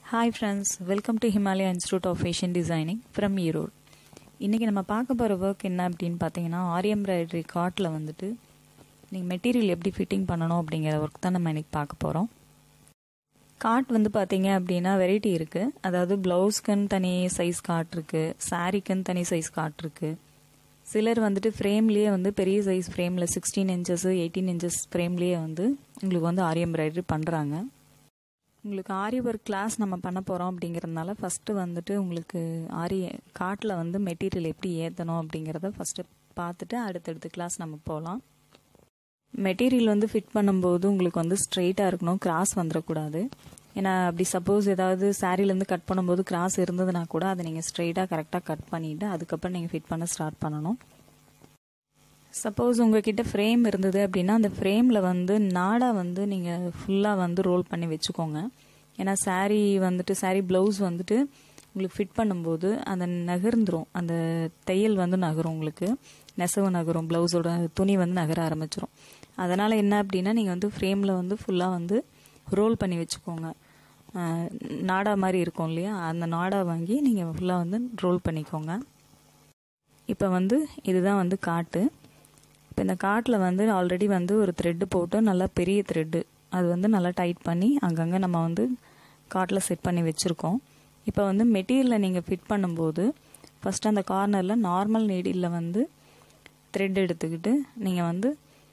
hi friends welcome to Himalaya Institute of Fashion Designing from Erode இன்றைக்கி நம்ம பார்க்க போகிற ஒர்க் என்ன அப்படின்னு பார்த்தீங்கன்னா ஆரி எம்ப்ராய்டரி காட்டில் வந்துட்டு நீங்கள் மெட்டீரியல் எப்படி ஃபிட்டிங் பண்ணணும் அப்படிங்கிற ஒர்க் தான் நம்ம இன்றைக்கி பார்க்க போகிறோம் காட் வந்து பார்த்தீங்க அப்படின்னா வெரைட்டி இருக்குது அதாவது ப்ளவுஸ்க்குன்னு தனி சைஸ் காட் இருக்குது சாரீக்குன்னு தனி சைஸ் காட் இருக்குது சிலர் வந்துட்டு ஃப்ரேம்லேயே வந்து பெரிய சைஸ் ஃப்ரேமில் சிக்ஸ்டீன் இன்ச்சஸ் எயிட்டீன் இன்ச்சஸ் ஃப்ரேம்லேயே வந்து உங்களுக்கு வந்து ஆரி எம்ப்ராய்டரி பண்ணுறாங்க உங்களுக்கு ஆரி ஒர்க் கிளாஸ் நம்ம பண்ண போகிறோம் அப்படிங்கிறதுனால ஃபஸ்ட்டு வந்துட்டு உங்களுக்கு ஆரி காட்டில் வந்து மெட்டீரியல் எப்படி ஏற்றணும் அப்படிங்கிறத ஃபஸ்ட்டு பார்த்துட்டு அடுத்தடுத்த கிளாஸ் நம்ம போகலாம் மெட்டீரியல் வந்து ஃபிட் பண்ணும்போது உங்களுக்கு வந்து ஸ்ட்ரெயிட்டாக இருக்கணும் கிராஸ் வந்துடக்கூடாது ஏன்னா அப்படி சப்போஸ் ஏதாவது சாரீலேருந்து கட் பண்ணும்போது கிராஸ் இருந்ததுன்னா கூட அதை நீங்கள் ஸ்ட்ரெயிட்டாக கரெக்டாக கட் பண்ணிவிட்டு அதுக்கப்புறம் நீங்கள் ஃபிட் பண்ண ஸ்டார்ட் பண்ணணும் சப்போஸ் உங்ககிட்ட ஃப்ரேம் இருந்தது அப்படின்னா அந்த ஃப்ரேமில் வந்து நாடா வந்து நீங்கள் ஃபுல்லாக வந்து ரோல் பண்ணி வச்சுக்கோங்க ஏன்னா சாரீ வந்துட்டு சாரீ ப்ளவுஸ் வந்துட்டு உங்களுக்கு ஃபிட் பண்ணும்போது அந்த நகர்ந்துரும் அந்த தையல் வந்து நகரும் உங்களுக்கு நெசவு நகரும் ப்ளவுஸோட துணி வந்து நகர ஆரம்பிச்சிரும் அதனால் என்ன அப்படின்னா நீங்கள் வந்து ஃப்ரேமில் வந்து ஃபுல்லாக வந்து ரோல் பண்ணி வச்சுக்கோங்க நாடா மாதிரி இருக்கும் இல்லையா அந்த நாடா வாங்கி நீங்கள் ஃபுல்லாக வந்து ரோல் பண்ணிக்கோங்க இப்போ வந்து இதுதான் வந்து காட்டு இப்போ இந்த காட்டில் வந்து ஆல்ரெடி வந்து ஒரு த்ரெட்டு போட்டு நல்லா பெரிய த்ரெட்டு அது வந்து நல்லா டைட் பண்ணி அங்கங்கே நம்ம வந்து காட்டில் செட் பண்ணி வச்சுருக்கோம் இப்போ வந்து மெட்டீரியலை நீங்கள் ஃபிட் பண்ணும்போது ஃபஸ்ட்டு அந்த கார்னரில் நார்மல் நீடியில் வந்து த்ரெட் எடுத்துக்கிட்டு நீங்கள் வந்து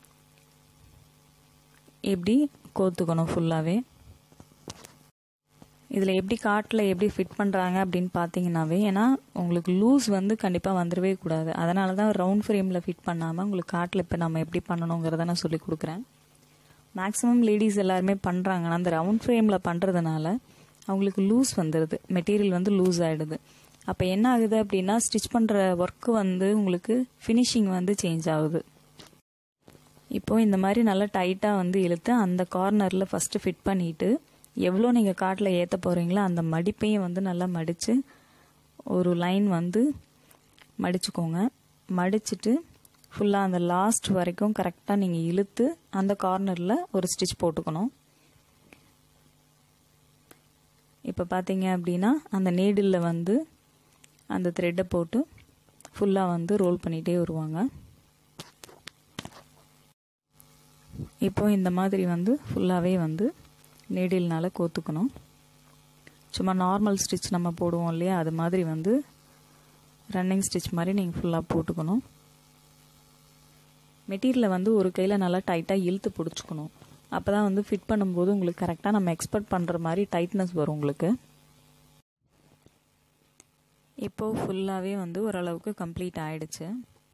எப்படி கோத்துக்கணும் ஃபுல்லாகவே இதில் எப்படி காட்டில் எப்படி ஃபிட் பண்ணுறாங்க அப்படின்னு பார்த்தீங்கன்னாவே ஏன்னா உங்களுக்கு லூஸ் வந்து கண்டிப்பாக வந்துடவே கூடாது அதனால தான் ரவுண்ட் ஃப்ரேமில் ஃபிட் பண்ணாமல் உங்களுக்கு காட்டில் இப்போ நம்ம எப்படி பண்ணணுங்கிறத நான் சொல்லி கொடுக்குறேன் மேக்ஸிமம் லேடிஸ் எல்லாருமே பண்ணுறாங்கன்னா அந்த ரவுண்ட் ஃப்ரேமில் பண்ணுறதுனால அவங்களுக்கு லூஸ் வந்துடுது மெட்டீரியல் வந்து லூஸ் ஆகிடுது அப்போ என்ன ஆகுது அப்படின்னா ஸ்டிச் பண்ணுற ஒர்க்கு வந்து உங்களுக்கு ஃபினிஷிங் வந்து சேஞ்ச் ஆகுது இப்போ இந்த மாதிரி நல்லா டைட்டாக வந்து இழுத்து அந்த கார்னரில் ஃபஸ்ட்டு ஃபிட் பண்ணிவிட்டு எவ்வளோ நீங்கள் காட்டில் ஏற்ற போகிறீங்களோ அந்த மடிப்பையும் வந்து நல்லா மடித்து ஒரு லைன் வந்து மடிச்சுக்கோங்க மடிச்சுட்டு ஃபுல்லாக அந்த லாஸ்ட் வரைக்கும் கரெக்டாக நீங்கள் இழுத்து அந்த கார்னரில் ஒரு ஸ்டிச் போட்டுக்கணும் இப்போ பார்த்தீங்க அப்படின்னா அந்த நீடில் வந்து அந்த த்ரெட்டை போட்டு ஃபுல்லாக வந்து ரோல் பண்ணிகிட்டே வருவாங்க இப்போ இந்த மாதிரி வந்து ஃபுல்லாகவே வந்து நீடில்னால கோத்துக்கணும் சும்மா நார்மல் ஸ்டிச் நம்ம போடுவோம் இல்லையா அது மாதிரி வந்து ரன்னிங் ஸ்டிச் மாதிரி நீங்கள் ஃபுல்லாக போட்டுக்கணும் மெட்டீரியலை வந்து ஒரு கையில் நல்லா டைட்டாக இழுத்து பிடிச்சிக்கணும் அப்போ தான் வந்து ஃபிட் பண்ணும்போது உங்களுக்கு கரெக்டாக நம்ம எக்ஸ்பெக்ட் பண்ணுற மாதிரி டைட்னஸ் வரும் உங்களுக்கு இப்போது ஃபுல்லாகவே வந்து ஓரளவுக்கு கம்ப்ளீட் ஆகிடுச்சு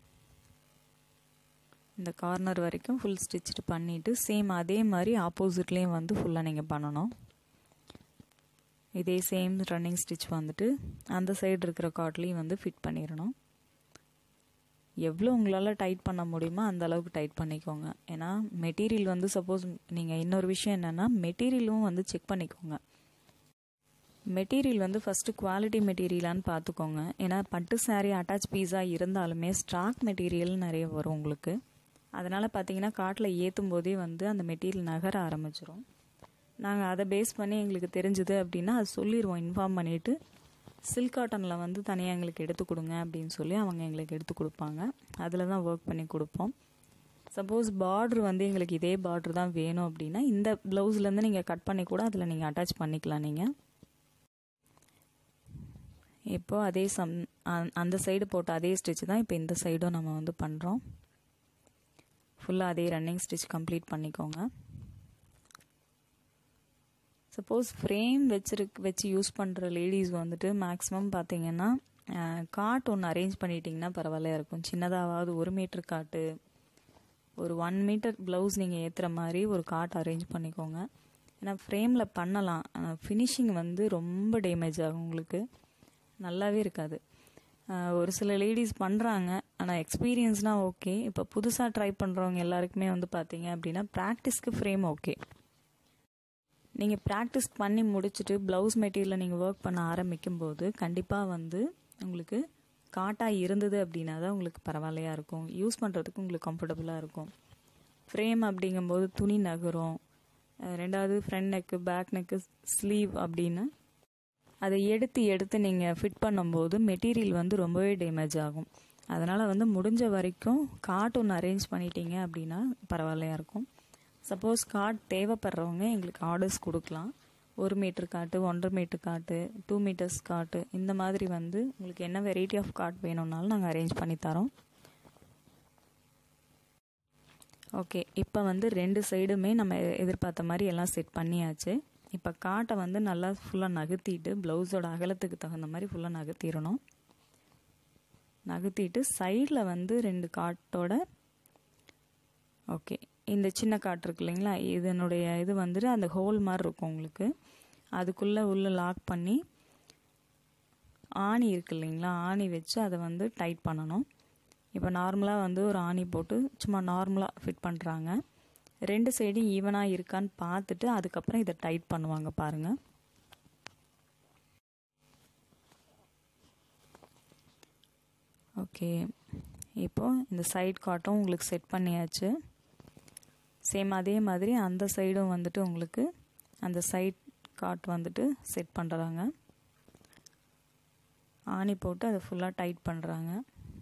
இந்த கார்னர் வரைக்கும் ஃபுல் ஸ்டிச்சு பண்ணிவிட்டு சேம் அதே மாதிரி ஆப்போசிட்லேயும் வந்து ஃபுல்லாக நீங்கள் பண்ணணும் இதே சேம் ரன்னிங் ஸ்டிச் வந்துட்டு அந்த சைடு இருக்கிற காட்லேயும் வந்து ஃபிட் பண்ணிடணும் எவ்வளோ உங்களால் டைட் பண்ண முடியுமோ அந்த அளவுக்கு டைட் பண்ணிக்கோங்க ஏன்னா மெட்டீரியல் வந்து சப்போஸ் நீங்கள் இன்னொரு விஷயம் என்னென்னா மெட்டீரியலும் வந்து செக் பண்ணிக்கோங்க மெட்டீரியல் வந்து ஃபஸ்ட்டு குவாலிட்டி மெட்டீரியலான்னு பார்த்துக்கோங்க ஏன்னா பட்டு சாரீ அட்டாச் பீஸாக இருந்தாலுமே ஸ்டாக் மெட்டீரியல் நிறைய வரும் உங்களுக்கு அதனால் பார்த்தீங்கன்னா காட்டில் ஏற்றும் போதே வந்து அந்த மெட்டீரியல் நகர ஆரம்பிச்சிரும் நாங்கள் அதை பேஸ் பண்ணி எங்களுக்கு தெரிஞ்சுது அப்படின்னா அது சொல்லிடுவோம் இன்ஃபார்ம் பண்ணிவிட்டு சில்க் காட்டனில் வந்து தனியாக எங்களுக்கு எடுத்து கொடுங்க அப்படின்னு சொல்லி அவங்க எங்களுக்கு எடுத்து கொடுப்பாங்க அதில் தான் ஒர்க் பண்ணி கொடுப்போம் சப்போஸ் பார்ட்ரு வந்து எங்களுக்கு இதே பார்ட்ரு தான் வேணும் அப்படின்னா இந்த ப்ளவுஸ்லேருந்து நீங்கள் கட் பண்ணி கூட அதில் நீங்கள் அட்டாச் பண்ணிக்கலாம் நீங்கள் இப்போது அதே சம் அந்த சைடு போட்ட அதே ஸ்டிச் தான் இப்போ இந்த சைடும் நம்ம வந்து பண்ணுறோம் ஃபுல்லாக அதே ரன்னிங் ஸ்டிச் கம்ப்ளீட் பண்ணிக்கோங்க சப்போஸ் ஃப்ரேம் வச்சிருக்கு வச்சு யூஸ் பண்ணுற லேடிஸ் வந்துட்டு மேக்ஸிமம் பார்த்தீங்கன்னா காட் ஒன்று அரேஞ்ச் பண்ணிட்டீங்கன்னா பரவாயில்ல இருக்கும் சின்னதாவது ஒரு மீட்டர் காட்டு ஒரு ஒன் மீட்டர் ப்ளவுஸ் நீங்கள் ஏற்றுற மாதிரி ஒரு காட் அரேஞ்ச் பண்ணிக்கோங்க ஏன்னா ஃப்ரேமில் பண்ணலாம் ஃபினிஷிங் வந்து ரொம்ப டேமேஜ் ஆகும் உங்களுக்கு நல்லாவே இருக்காது ஒரு சில லேடிஸ் பண்ணுறாங்க ஆனால் எக்ஸ்பீரியன்ஸ்னால் ஓகே இப்போ புதுசாக ட்ரை பண்ணுறவங்க எல்லாருக்குமே வந்து பார்த்தீங்க அப்படின்னா ப்ராக்டிஸ்க்கு ஃப்ரேம் ஓகே நீங்கள் ப்ராக்டிஸ் பண்ணி முடிச்சுட்டு ப்ளவுஸ் மெட்டீரியலை நீங்கள் ஒர்க் பண்ண ஆரம்பிக்கும் போது கண்டிப்பாக வந்து உங்களுக்கு காட்டாக இருந்தது அப்படின்னா தான் உங்களுக்கு பரவாயில்லையாக இருக்கும் யூஸ் பண்ணுறதுக்கு உங்களுக்கு கம்ஃபர்டபுளாக இருக்கும் ஃப்ரேம் அப்படிங்கும்போது துணி நகரும் ரெண்டாவது front neck back neck sleeve அப்படின்னு அதை எடுத்து எடுத்து நீங்கள் ஃபிட் பண்ணும்போது மெட்டீரியல் வந்து ரொம்பவே டேமேஜ் ஆகும் அதனால் வந்து முடிஞ்ச வரைக்கும் காட் ஒன்று அரேஞ்ச் பண்ணிட்டீங்க அப்படின்னா பரவாயில்லையா இருக்கும் சப்போஸ் காட் தேவைப்படுறவங்க எங்களுக்கு ஆர்டர்ஸ் கொடுக்கலாம் ஒரு மீட்டர் காட்டு ஒன்றரை மீட்டர் காட்டு டூ மீட்டர்ஸ் காட்டு இந்த மாதிரி வந்து உங்களுக்கு என்ன வெரைட்டி ஆஃப் காட் வேணும்னாலும் நாங்கள் அரேஞ்ச் பண்ணி தரோம் ஓகே இப்போ வந்து ரெண்டு சைடுமே நம்ம எதிர்பார்த்த மாதிரி எல்லாம் செட் பண்ணியாச்சு இப்போ காட்டை வந்து நல்லா ஃபுல்லாக நகர்த்திட்டு ப்ளவுஸோட அகலத்துக்கு தகுந்த மாதிரி ஃபுல்லாக நகர்த்திடணும் நகர்த்திட்டு சைடில் வந்து ரெண்டு காட்டோட ஓகே இந்த சின்ன காட்டு இருக்கு இல்லைங்களா இதனுடைய இது வந்துட்டு அந்த ஹோல் மாதிரி இருக்கும் உங்களுக்கு அதுக்குள்ளே உள்ளே லாக் பண்ணி ஆணி இருக்கு இல்லைங்களா ஆணி வச்சு அதை வந்து டைட் பண்ணணும் இப்போ நார்மலாக வந்து ஒரு ஆணி போட்டு சும்மா நார்மலாக ஃபிட் பண்ணுறாங்க ரெண்டு சைடும் ஈவனாக இருக்கான்னு பார்த்துட்டு அதுக்கப்புறம் இதை டைட் பண்ணுவாங்க பாருங்கள் ஓகே இப்போது இந்த சைட் காட்டும் உங்களுக்கு செட் பண்ணியாச்சு சேம் அதே மாதிரி அந்த சைடும் வந்துட்டு உங்களுக்கு அந்த சைட் காட் வந்துட்டு செட் பண்ணுறாங்க ஆணி போட்டு அதை ஃபுல்லாக டைட் பண்ணுறாங்க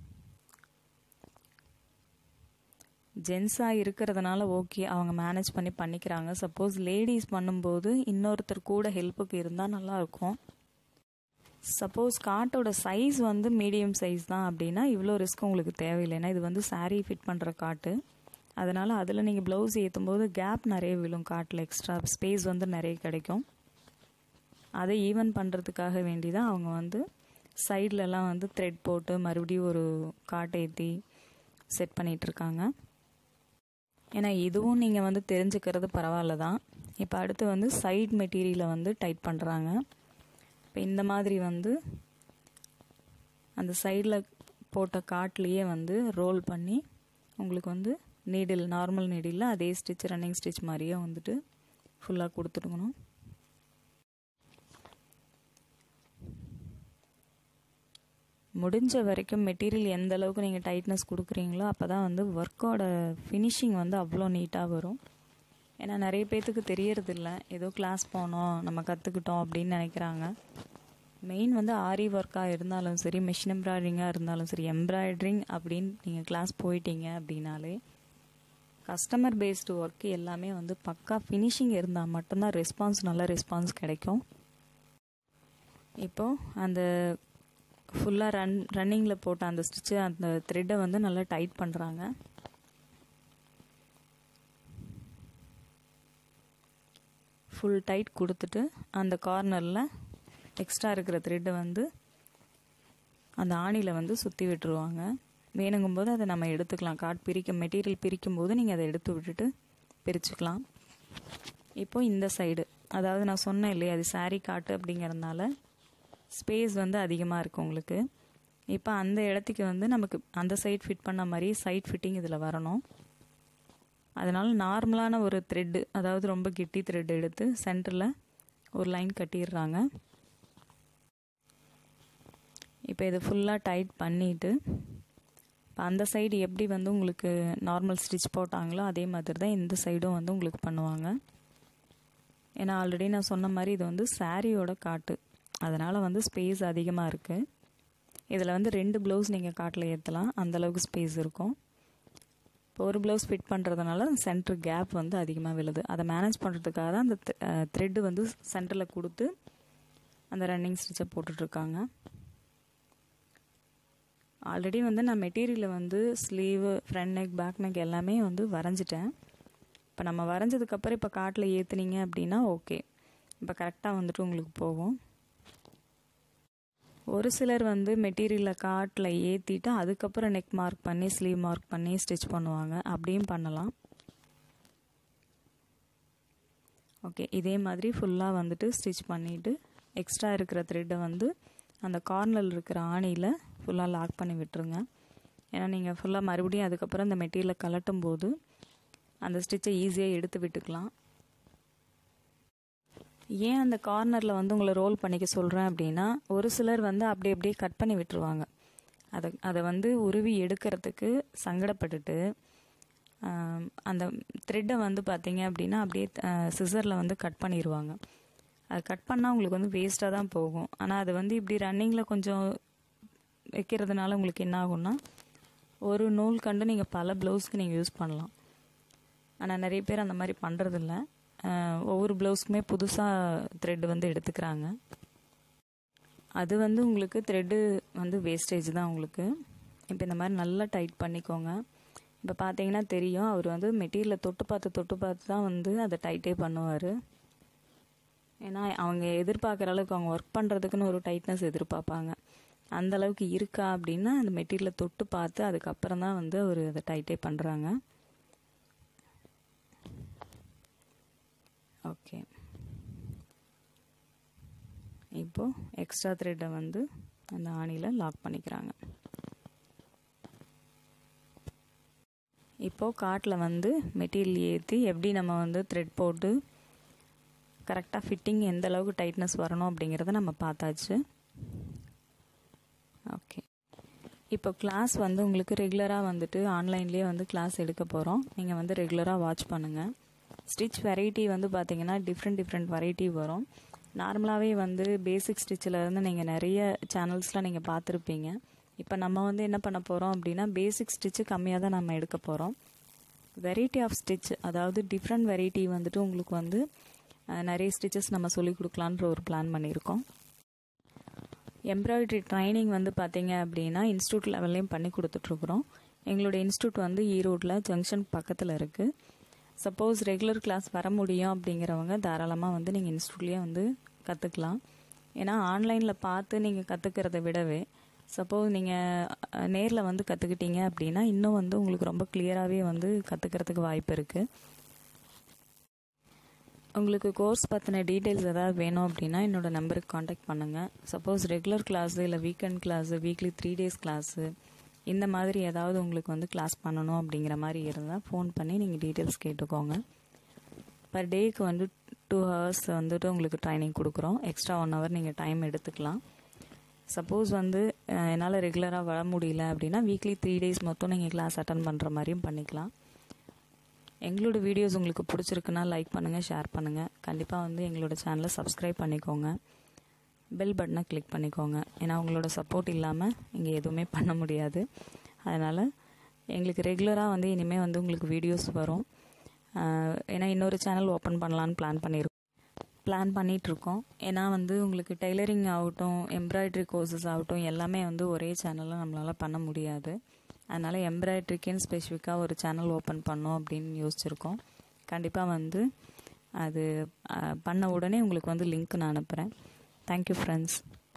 ஜென்ஸாக இருக்கிறதுனால ஓகே அவங்க மேனேஜ் பண்ணி பண்ணிக்கிறாங்க சப்போஸ் லேடிஸ் பண்ணும்போது இன்னொருத்தர் கூட ஹெல்ப்புக்கு இருந்தால் நல்லாயிருக்கும் சப்போஸ் காட்டோட சைஸ் வந்து மீடியம் சைஸ் தான் அப்படின்னா இவ்வளோ ரிஸ்க் உங்களுக்கு தேவையில்லை ஏன்னா இது வந்து சாரீ ஃபிட் பண்ணுற காட்டு அதனால் அதில் நீங்கள் ப்ளவுஸ் ஏற்றும் போது கேப் நிறைய விழும் காட்டில் எக்ஸ்ட்ரா ஸ்பேஸ் வந்து நிறைய கிடைக்கும் அதை ஈவன் பண்ணுறதுக்காக வேண்டி தான் அவங்க வந்து சைட்லலாம் வந்து த்ரெட் போட்டு மறுபடியும் ஒரு காட்டை ஏற்றி செட் பண்ணிகிட்ருக்காங்க ஏன்னா இதுவும் நீங்கள் வந்து தெரிஞ்சுக்கிறது பரவாயில்ல தான் இப்போ அடுத்து வந்து சைட் மெட்டீரியலை வந்து டைட் பண்ணுறாங்க இப்போ இந்த மாதிரி வந்து அந்த சைடில் போட்ட காட்லேயே வந்து ரோல் பண்ணி உங்களுக்கு வந்து நீடில் நார்மல் நீடில் அதே ஸ்டிச் ரன்னிங் ஸ்டிச் மாதிரியே வந்துட்டு ஃபுல்லாக கொடுத்துருக்கணும் முடிஞ்ச வரைக்கும் மெட்டீரியல் எந்த அளவுக்கு நீங்கள் டைட்னஸ் கொடுக்குறீங்களோ அப்போ தான் வந்து ஒர்க்கோட ஃபினிஷிங் வந்து அவ்வளோ நீட்டாக வரும் ஏன்னா நிறைய பேர்த்துக்கு தெரியறதில்ல ஏதோ கிளாஸ் போனோம் நம்ம கற்றுக்கிட்டோம் அப்படின்னு நினைக்கிறாங்க மெயின் வந்து ஆரி ஒர்க்காக இருந்தாலும் சரி மிஷின் எம்ப்ராய்டரிங்காக இருந்தாலும் சரி எம்ப்ராய்டரிங் அப்படின்னு நீங்கள் கிளாஸ் போயிட்டீங்க அப்படின்னாலே கஸ்டமர் பேஸ்டு ஒர்க் எல்லாமே வந்து பக்கா ஃபினிஷிங் இருந்தால் மட்டும்தான் ரெஸ்பான்ஸ் நல்ல ரெஸ்பான்ஸ் கிடைக்கும் இப்போது அந்த ஃபுல்லாக ரன் ரன்னிங்கில் போட்ட அந்த ஸ்டிச்சு அந்த த்ரெட்டை வந்து நல்லா டைட் பண்ணுறாங்க ஃபுல் டைட் கொடுத்துட்டு அந்த கார்னரில் எக்ஸ்ட்ரா இருக்கிற த்ரெட்டை வந்து அந்த ஆணியில் வந்து சுற்றி விட்டுருவாங்க வேணுங்கும்போது அதை நம்ம எடுத்துக்கலாம் காட் பிரிக்க மெட்டீரியல் பிரிக்கும் போது நீங்கள் அதை எடுத்து விட்டுட்டு பிரிச்சுக்கலாம் இப்போ இந்த சைடு அதாவது நான் சொன்னேன் இல்லையா அது சாரீ காட்டு அப்படிங்கிறதுனால ஸ்பேஸ் வந்து அதிகமாக இருக்குது உங்களுக்கு இப்போ அந்த இடத்துக்கு வந்து நமக்கு அந்த சைட் ஃபிட் பண்ண மாதிரி சைட் ஃபிட்டிங் இதில் வரணும் அதனால் நார்மலான ஒரு த்ரெட்டு அதாவது ரொம்ப கெட்டி த்ரெட் எடுத்து சென்டரில் ஒரு லைன் கட்டிடுறாங்க இப்போ இதை ஃபுல்லாக டைட் பண்ணிவிட்டு இப்போ அந்த சைடு எப்படி வந்து உங்களுக்கு நார்மல் ஸ்டிச் போட்டாங்களோ அதே மாதிரி தான் இந்த சைடும் வந்து உங்களுக்கு பண்ணுவாங்க ஏன்னா ஆல்ரெடி நான் சொன்ன மாதிரி இது வந்து சாரியோட காட்டு அதனால் வந்து ஸ்பேஸ் அதிகமாக இருக்குது இதில் வந்து ரெண்டு ப்ளவுஸ் நீங்கள் காட்டில் ஏற்றலாம் அந்தளவுக்கு ஸ்பேஸ் இருக்கும் இப்போ ஒரு ப்ளவுஸ் ஃபிட் பண்ணுறதுனால சென்டர் கேப் வந்து அதிகமாக விழுது அதை மேனேஜ் பண்ணுறதுக்காக தான் அந்த த்ரெட்டு வந்து சென்டரில் கொடுத்து அந்த ரன்னிங் ஸ்டிச்சை போட்டுட்ருக்காங்க ஆல்ரெடி வந்து நான் மெட்டீரியலை வந்து sleeve front neck back neck எல்லாமே வந்து வரைஞ்சிட்டேன் இப்போ நம்ம வரைஞ்சதுக்கப்புறம் இப்போ காட்டில் ஏற்றுனீங்க அப்படின்னா ஓகே இப்போ கரெக்டாக வந்துட்டு உங்களுக்கு போகும் ஒரு சிலர் வந்து மெட்டீரியலை காட்டில் ஏற்றிட்டு அதுக்கப்புறம் நெக் மார்க் பண்ணி ஸ்லீவ் மார்க் பண்ணி ஸ்டிச் பண்ணுவாங்க அப்படியும் பண்ணலாம் ஓகே இதே மாதிரி ஃபுல்லாக வந்துட்டு ஸ்டிச் பண்ணிவிட்டு எக்ஸ்ட்ரா இருக்கிற த்ரெட்டை வந்து அந்த கார்னரில் இருக்கிற ஆணியில் ஃபுல்லாக லாக் பண்ணி விட்டுருங்க ஏன்னா நீங்கள் ஃபுல்லாக மறுபடியும் அதுக்கப்புறம் அந்த மெட்டீரியலை கலட்டும் போது அந்த ஸ்டிச்சை ஈஸியாக எடுத்து விட்டுக்கலாம் ஏன் அந்த கார்னரில் வந்து உங்களை ரோல் பண்ணிக்க சொல்கிறேன் அப்படின்னா ஒரு சிலர் வந்து அப்படி அப்படியே கட் பண்ணி விட்டுருவாங்க அதை அதை வந்து உருவி எடுக்கிறதுக்கு சங்கடப்பட்டுட்டு அந்த த்ரெட்டை வந்து பார்த்தீங்க அப்படின்னா அப்படியே சிசரில் வந்து கட் பண்ணிடுவாங்க அது கட் பண்ணால் உங்களுக்கு வந்து வேஸ்ட்டாக தான் போகும் ஆனால் அது வந்து இப்படி ரன்னிங்கில் கொஞ்சம் வைக்கிறதுனால உங்களுக்கு என்ன ஆகும்னா ஒரு நூல் கண்டு நீங்கள் பல ப்ளவுஸ்க்கு நீங்கள் யூஸ் பண்ணலாம் ஆனால் நிறைய பேர் அந்த மாதிரி பண்ணுறதில்ல ஒவ்வொரு ப்ளவுஸ்க்குமே புதுசாக த்ரெட் வந்து எடுத்துக்கிறாங்க அது வந்து உங்களுக்கு த்ரெட்டு வந்து வேஸ்டேஜ் தான் உங்களுக்கு இப்போ இந்த மாதிரி நல்லா டைட் பண்ணிக்கோங்க இப்போ பார்த்தீங்கன்னா தெரியும் அவர் வந்து மெட்டீரியலை தொட்டு பார்த்து தொட்டு பார்த்து தான் வந்து அதை டைட்டே பண்ணுவார் ஏன்னா அவங்க எதிர்பார்க்குற அளவுக்கு அவங்க ஒர்க் பண்ணுறதுக்குன்னு ஒரு டைட்னஸ் எதிர்பார்ப்பாங்க அந்த அளவுக்கு இருக்கா அப்படின்னா அந்த மெட்டீரியலை தொட்டு பார்த்து அதுக்கப்புறம் தான் வந்து அவர் அதை டைட்டே பண்ணுறாங்க ஓகே இப்போது எக்ஸ்ட்ரா த்ரெட்டை வந்து அந்த ஆணியில் லாக் பண்ணிக்கிறாங்க இப்போது காட்டில் வந்து மெட்டீரியல் ஏற்றி எப்படி நம்ம வந்து த்ரெட் போட்டு கரெக்டாக ஃபிட்டிங் எந்த அளவுக்கு டைட்னஸ் வரணும் அப்படிங்கிறத நம்ம பார்த்தாச்சு ஓகே இப்போ கிளாஸ் வந்து உங்களுக்கு ரெகுலராக வந்துட்டு ஆன்லைன்லேயே வந்து கிளாஸ் எடுக்க போகிறோம் நீங்கள் வந்து ரெகுலராக வாட்ச் பண்ணுங்கள் ஸ்டிச் வெரைட்டி வந்து பார்த்தீங்கன்னா டிஃப்ரெண்ட் டிஃப்ரெண்ட் வெரைட்டி வரும் நார்மலாகவே வந்து பேசிக் ஸ்டிச்சில் இருந்து நீங்கள் நிறைய சேனல்ஸில் நீங்கள் பார்த்துருப்பீங்க இப்போ நம்ம வந்து என்ன பண்ண போகிறோம் அப்படின்னா பேசிக் ஸ்டிச்சு கம்மியாக தான் நம்ம எடுக்க போகிறோம் வெரைட்டி ஆஃப் ஸ்டிச் அதாவது டிஃப்ரெண்ட் வெரைட்டி வந்துட்டு உங்களுக்கு வந்து நிறைய ஸ்டிச்சஸ் நம்ம சொல்லிக் கொடுக்கலான்ற ஒரு பிளான் பண்ணியிருக்கோம் எம்ப்ராய்டரி ட்ரைனிங் வந்து பார்த்தீங்க அப்படின்னா இன்ஸ்டியூட் லெவல்லையும் பண்ணி கொடுத்துட்ருக்குறோம் எங்களோட இன்ஸ்டியூட் வந்து ஈரோட்டில் ஜங்ஷன் பக்கத்தில் இருக்குது சப்போஸ் ரெகுலர் கிளாஸ் வர முடியும் அப்படிங்கிறவங்க தாராளமாக வந்து நீங்கள் இன்ஸ்டியூட்லேயே வந்து கற்றுக்கலாம் ஏன்னா ஆன்லைனில் பார்த்து நீங்கள் கற்றுக்கிறத விடவே சப்போஸ் நீங்கள் நேரில் வந்து கற்றுக்கிட்டீங்க அப்படின்னா இன்னும் வந்து உங்களுக்கு ரொம்ப கிளியராகவே வந்து கற்றுக்கிறதுக்கு வாய்ப்பு இருக்குது உங்களுக்கு கோர்ஸ் பற்றின டீட்டெயில்ஸ் ஏதாவது வேணும் அப்படின்னா என்னோடய நம்பருக்கு காண்டாக்ட் பண்ணுங்கள் சப்போஸ் ரெகுலர் கிளாஸு இல்லை weekend class weekly three days class இந்த மாதிரி ஏதாவது உங்களுக்கு வந்து கிளாஸ் பண்ணணும் அப்படிங்கிற மாதிரி இருந்தால் ஃபோன் பண்ணி நீங்கள் டீட்டெயில்ஸ் கேட்டுக்கோங்க பர் டேக்கு வந்து டூ ஹவர்ஸ் வந்துட்டு உங்களுக்கு ட்ரைனிங் கொடுக்குறோம் எக்ஸ்ட்ரா ஒன் ஹவர் நீங்கள் டைம் எடுத்துக்கலாம் சப்போஸ் வந்து என்னால் ரெகுலராக வர முடியல அப்படின்னா வீக்லி த்ரீ டேஸ் மொத்தம் நீங்கள் கிளாஸ் அட்டன் பண்ணுற மாதிரியும் பண்ணிக்கலாம் எங்களோட வீடியோஸ் உங்களுக்கு பிடிச்சிருக்குன்னா லைக் பண்ணுங்கள் ஷேர் பண்ணுங்கள் கண்டிப்பாக வந்து எங்களோட சேனலை சப்ஸ்கிரைப் பண்ணிக்கோங்க பெல் பட்டனை கிளிக் பண்ணிக்கோங்க ஏன்னா உங்களோட சப்போர்ட் இல்லாமல் இங்கே எதுவுமே பண்ண முடியாது அதனால் எங்களுக்கு ரெகுலராக வந்து இனிமேல் வந்து உங்களுக்கு வீடியோஸ் வரும் ஏன்னா இன்னொரு சேனல் ஓப்பன் பண்ணலான்னு பிளான் பண்ணியிருக்கோம் பிளான் பண்ணிகிட்ருக்கோம் ஏன்னா வந்து உங்களுக்கு டெய்லரிங் ஆகட்டும் எம்ப்ராய்டரி கோர்சஸ் ஆகட்டும் எல்லாமே வந்து ஒரே சேனலில் நம்மளால் பண்ண முடியாது அதனால் எம்ப்ராய்ட்ரிக்குன்னு ஸ்பெசிஃபிக்காக ஒரு சேனல் ஓப்பன் பண்ணோம் அப்படின்னு யோசிச்சுருக்கோம் கண்டிப்பாக வந்து அது பண்ண உடனே உங்களுக்கு வந்து லிங்க் நான் அனுப்புகிறேன் தேங்க்யூ ஃப்ரெண்ட்ஸ்